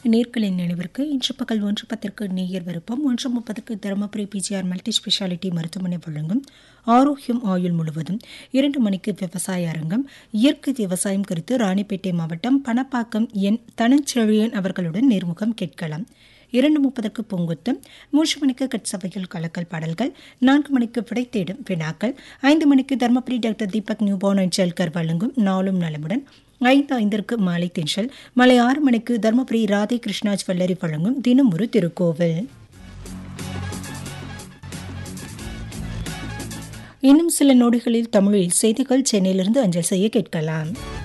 நேர்களின் நினைவிற்கு இன்று பகல் ஒன்று பத்திற்கு நேயர் விருப்பம் ஒன்று முப்பதுக்கு தருமபுரி பிஜிஆர் மல்டி ஸ்பெஷாலிட்டி மருத்துவமனை வழங்கும் ஆரோக்கியம் ஆயுள் முழுவதும் இரண்டு மணிக்கு விவசாய அரங்கம் இயற்கை விவசாயம் குறித்து ராணிப்பேட்டை மாவட்டம் பணப்பாக்கம் என் தனஞ்செழியன் அவர்களுடன் நேர்முகம் கேட்கலாம் இரண்டு முப்பதற்கு பொங்குத்து மூன்று மணிக்கு கட்சவையில் கலக்கல் பாடல்கள் நான்கு மணிக்கு விடை தேடும் வினாக்கள் ஐந்து மணிக்கு Dharmapuri doctor Deepak newborn and childcare வழங்கும் நாளும் நலமுடன் ஐந்து ஐந்திற்கு மாலை தென்றல் மாலை ஆறு மணிக்கு தர்மபுரி ராதே கிருஷ்ணா ஜுவல்லரி வழங்கும் தினம் ஒரு திருக்கோவில் இன்னும் சில நொடிகளில் தமிழில் செய்திகள் சென்னையிலிருந்து அஞ்சல் செய்ய கேட்கலாம்